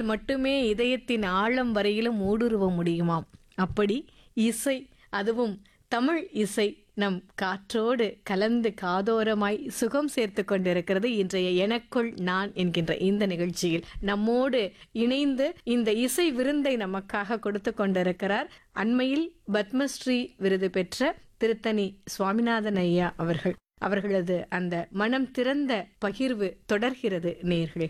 இசையால் மட்டுமே இதயத்தின் ஆழம் வரையிலும் ஊடுருவ முடியுமாம் அப்படி இசை அதுவும் தமிழ் இசை நம் காற்றோடு கலந்து காதோரமாய் சுகம் சேர்த்து கொண்டிருக்கிறது இன்றைய எனக்குள் நான் என்கின்ற இந்த நிகழ்ச்சியில் நம்மோடு இணைந்து இந்த இசை விருந்தை நமக்காக கொடுத்து கொண்டிருக்கிறார் அண்மையில் பத்மஸ்ரீ விருது பெற்ற திருத்தணி சுவாமிநாதன் ஐயா அவர்கள் அவர்களது அந்த மனம் திறந்த பகிர்வு தொடர்கிறது நேர்களே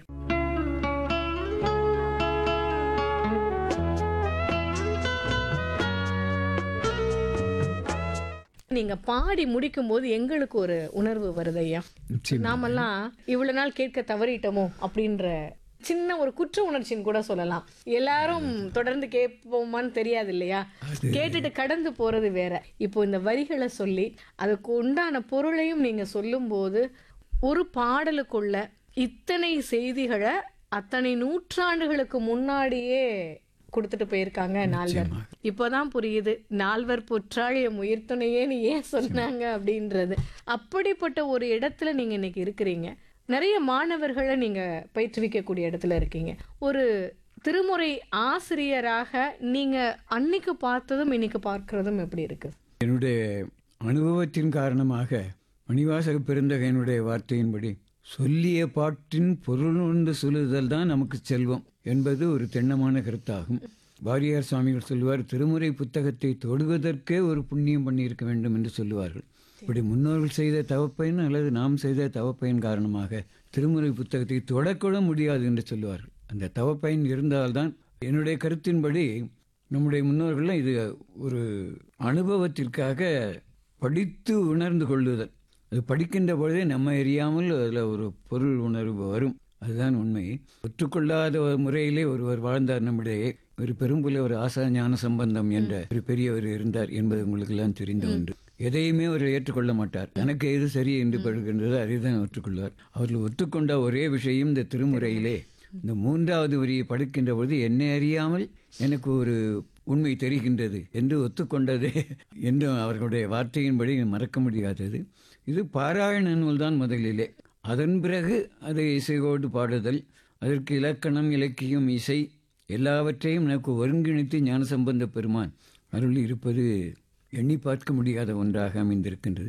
நீங்க பாடி முடிக்கும் போது எங்களுக்கு ஒரு உணர்வு வருது ஐயா நிச்சயமா. நாமெல்லாம் இவ்வளவு நாள் கேட்க தவறிட்டோமோ அப்படின்ற சின்ன ஒரு குற்ற உணர்ச்சின்னு கூட சொல்லலாம் எல்லாரும் தொடர்ந்து கேட்போமான்னு தெரியாது இல்லையா கேட்டுட்டு கடந்து போறது வேற இப்போ இந்த வரிகளை சொல்லி அதுக்கு உண்டான பொருளையும் நீங்க சொல்லும்போது ஒரு பாடலுக்குள்ள இத்தனை செய்திகளை அத்தனை நூற்றாண்டுகளுக்கு முன்னாடியே கொடுத்துட்டு போயிருக்காங்க நால்வர் இப்போதான் புரியுது நால்வர் பொற்றாழிய முயற்துணையேன்னு ஏன் சொன்னாங்க அப்படின்றது அப்படிப்பட்ட ஒரு இடத்துல நீங்க இன்னைக்கு இருக்கிறீங்க நிறைய மாணவர்களை நீங்க பயிற்றுவிக்கக்கூடிய இடத்துல இருக்கீங்க ஒரு திருமுறை ஆசிரியராக நீங்க அன்னைக்கு பார்த்ததும் இன்னைக்கு பார்க்கறதும் எப்படி இருக்கு என்னுடைய அனுபவத்தின் காரணமாக மணிவாசக பெருந்தகையினுடைய வார்த்தையின்படி சொல்லிய பாட்டின் பொருள் உணர்ந்து சொல்லுதல் தான் நமக்கு செல்வம் என்பது ஒரு தென்னமான கருத்தாகும் வாரியார் சுவாமிகள் சொல்லுவார் திருமுறை புத்தகத்தை தொடுவதற்கே ஒரு புண்ணியம் பண்ணியிருக்க வேண்டும் என்று சொல்லுவார்கள் இப்படி முன்னோர்கள் செய்த தவப்பயன் அல்லது நாம் செய்த தவப்பயன் காரணமாக திருமுறை புத்தகத்தை தொடக்கூட முடியாது என்று சொல்லுவார்கள் அந்த தவப்பயன் இருந்தால்தான் என்னுடைய கருத்தின்படி நம்முடைய முன்னோர்கள்லாம் இது ஒரு அனுபவத்திற்காக படித்து உணர்ந்து கொள்ளுதல் அது படிக்கின்ற பொழுதே நம்ம எரியாமல் அதில் ஒரு பொருள் உணர்வு வரும் அதுதான் உண்மை ஒற்றுக்கொள்ளாத ஒரு முறையிலே ஒருவர் வாழ்ந்தார் நம்முடைய ஒரு பெரும்புல ஒரு ஆசா ஞான சம்பந்தம் என்ற ஒரு பெரியவர் இருந்தார் என்பது உங்களுக்கு எல்லாம் தெரிந்த ஒன்று எதையுமே அவர் ஏற்றுக்கொள்ள மாட்டார் எனக்கு எது சரி என்று படுகின்றது அதை தான் ஒற்றுக்கொள்வார் அவர்கள் ஒத்துக்கொண்ட ஒரே விஷயம் இந்த திருமுறையிலே இந்த மூன்றாவது வரியை படுக்கின்ற பொழுது என்னை அறியாமல் எனக்கு ஒரு உண்மை தெரிகின்றது என்று ஒத்துக்கொண்டதே என்று அவர்களுடைய வார்த்தையின்படி மறக்க முடியாதது இது பாராயண நூல் தான் முதலிலே அதன் பிறகு அதை இசையோடு பாடுதல் அதற்கு இலக்கணம் இலக்கியம் இசை எல்லாவற்றையும் எனக்கு ஒருங்கிணைத்து ஞானசம்பந்த பெருமான் அருள் இருப்பது எண்ணி பார்க்க முடியாத ஒன்றாக அமைந்திருக்கின்றது